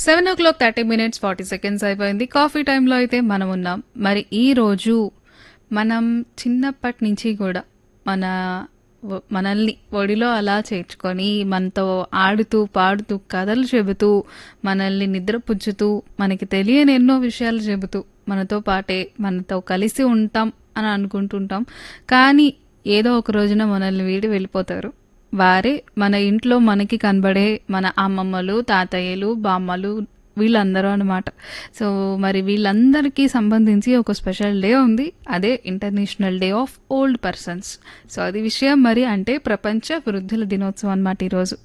seven o'clock thirty minutes forty seconds అయిపోయింది coffee టైంలో అయితే మనం ఉన్నాం మరి ఈ రోజు మనం చిన్నప్పటి నుంచి కూడా మన వ- మనల్ని ఒడిలో అలా చేర్చుకొని మనతో ఆడుతూ పాడుతూ కథలు చెబుతూ మనల్ని నిద్రపుచ్చుతూ మనకి తెలియని ఎన్నో విషయాలు చెబుతూ మనతో పాటే మనతో కలిసి ఉంటాం అని అనుకుంటుంటాం కానీ ఏదో ఒక రోజున మనల్ని వీడి వెళ్ళిపోతారు వారే మన ఇంట్లో మనకి కనబడే మన అమ్మమ్మలు తాతయ్యలు బామ్మలు వీళ్ళందరూ అనమాట సో మరి వీళ్ళందరికీ సంబంధించి ఒక స్పెషల్ డే ఉంది అదే international day of old persons so అది విషయం మరి అంటే ప్రపంచ వృద్ధుల దినోత్సవం అన్నమాట ఈరోజు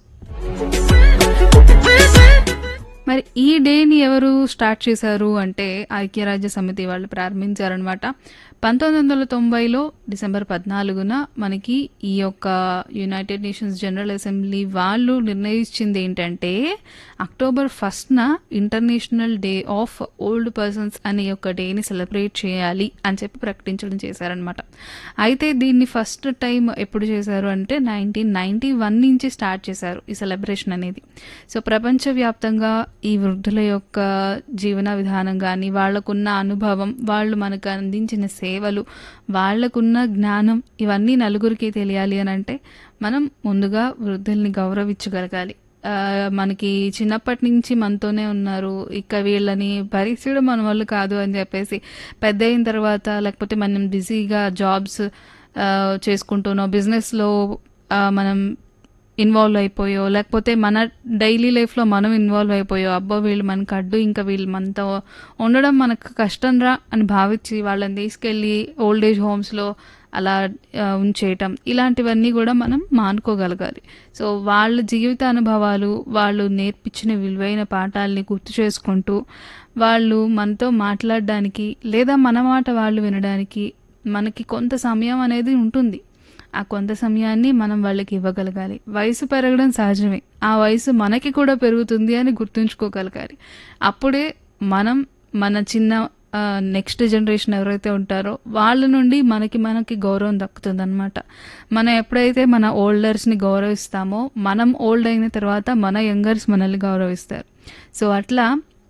మరి ఈ డేని ఎవరు స్టార్ట్ చేశారు అంటే ఐక్యరాజ్య సమితి వాళ్ళు ప్రారంభించారనమాట పంతొమ్మిది వందల తొంభైలో డిసెంబర్ పద్నాలుగున మనకి ఈ యొక్క యునైటెడ్ నేషన్స్ జనరల్ అసెంబ్లీ వాళ్ళు నిర్ణయించింది ఏంటంటే అక్టోబర్ ఫస్ట్న international day of old persons అనే ఒక డేని సెలబ్రేట్ చేయాలి అని చెప్పి ప్రకటించడం చేశారనమాట అయితే దీన్ని ఫస్ట్ టైం ఎప్పుడు చేశారు అంటే నైన్టీన్ నైన్టీ వన్ నుంచి స్టార్ట్ చేశారు ఈ సెలబ్రేషన్ అనేది సో ప్రపంచవ్యాప్తంగా ఈ వృద్ధుల యొక్క జీవన విధానం కానీ వాళ్ళకున్న అనుభవం వాళ్ళు మనకు అందించిన సేవలు వాళ్ళకున్న జ్ఞానం ఇవన్నీ నలుగురికి తెలియాలి అని అంటే మనం ముందుగా వృద్ధుల్ని గౌరవించగలగాలి ఆ, మనకి చిన్నప్పటి నుంచి మనతోనే ఉన్నారు ఇక వీళ్ళని భరించడం మన వాళ్ళు కాదు అని చెప్పేసి పెద్ద అయిన తర్వాత లేకపోతే మనం బిజీగా జాబ్స్ చేసుకుంటూనో బిజినెస్లో మనం ఇన్వాల్వ్ అయిపోయో లేకపోతే మన డైలీ లైఫ్లో మనం ఇన్వాల్వ్ అయిపోయో అబ్బో వీళ్ళు మనకు అడ్డు ఇంకా వీళ్ళు మనతో ఉండడం మనకు కష్టం రా అని భావించి వాళ్ళని తీసుకెళ్ళి ఓల్డ్ ఏజ్ హోమ్స్లో అలా ఆ, ఉంచేయటం ఇలాంటివన్నీ కూడా మనం మానుకోగలగాలి సో వాళ్ళ జీవిత అనుభవాలు వాళ్ళు నేర్పించిన విలువైన పాఠాలని గుర్తు చేసుకుంటూ వాళ్ళు మనతో మాట్లాడడానికి లేదా మన మాట వాళ్ళు వినడానికి మనకి కొంత సమయం అనేది ఉంటుంది ఆ కొంత సమయాన్ని మనం వాళ్ళకి ఇవ్వగలగాలి వయసు పెరగడం సహజమే ఆ వయసు మనకి కూడా పెరుగుతుంది అని గుర్తుంచుకోగలగాలి అప్పుడే మనం మన చిన్న నెక్స్ట్ జనరేషన్ ఎవరైతే ఉంటారో వాళ్ళ నుండి మనకి మనకి గౌరవం దక్కుతుంది అనమాట మనం ఎప్పుడైతే మన ఓల్డర్స్ని గౌరవిస్తామో మనం ఓల్డ్ అయిన తర్వాత మన యంగర్స్ మనల్ని గౌరవిస్తారు సో అట్లా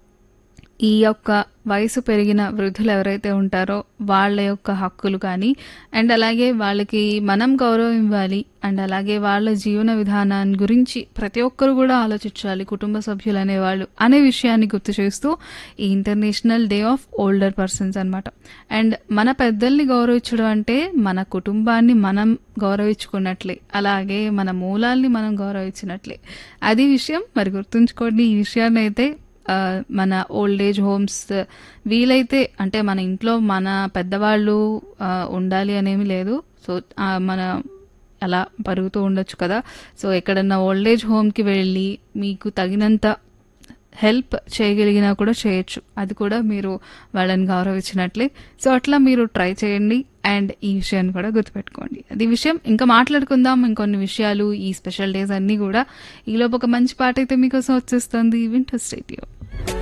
ఈ యొక్క వయసు పెరిగిన వృద్ధులు ఎవరైతే ఉంటారో వాళ్ళ యొక్క హక్కులు కానీ అండ్ అలాగే వాళ్ళకి మనం గౌరవం ఇవ్వాలి అండ్ అలాగే వాళ్ళ జీవన విధానాన్ని గురించి ప్రతి ఒక్కరు కూడా ఆలోచించాలి కుటుంబ సభ్యులు అనేవాళ్ళు అనే విషయాన్ని గుర్తు చేస్తూ ఈ international day of older persons అన్నమాట అండ్ మన పెద్దల్ని గౌరవించడం అంటే మన కుటుంబాన్ని మనం గౌరవించుకున్నట్లే అలాగే మన మూలాల్ని మనం గౌరవించినట్లే అది విషయం మరి గుర్తుంచుకోండి ఈ విషయాన్ని అయితే ఆ, మన ఓల్డ్ ఏజ్ హోమ్స్ వీలైతే అంటే మన ఇంట్లో మన పెద్దవాళ్ళు ఆ, ఉండాలి అనేమి లేదు సో ఆ, మన అలా పరుగుతూ ఉండొచ్చు కదా సో ఎక్కడన్నా ఓల్డ్ ఏజ్ హోమ్కి వెళ్ళి మీకు తగినంత హెల్ప్ చేయగలిగినా కూడా చేయొచ్చు అది కూడా మీరు వాళ్ళని గౌరవించినట్లే సో అట్లా మీరు ట్రై చేయండి అండ్ ఈ విషయాన్ని కూడా గుర్తుపెట్టుకోండి అది విషయం ఇంకా మాట్లాడుకుందాం ఇంకొన్ని విషయాలు ఈ స్పెషల్ డేస్ అన్నీ కూడా ఈలోపు ఒక మంచి పాట అయితే మీకోసం వచ్చేస్తుంది వింటర్ స్టేడియో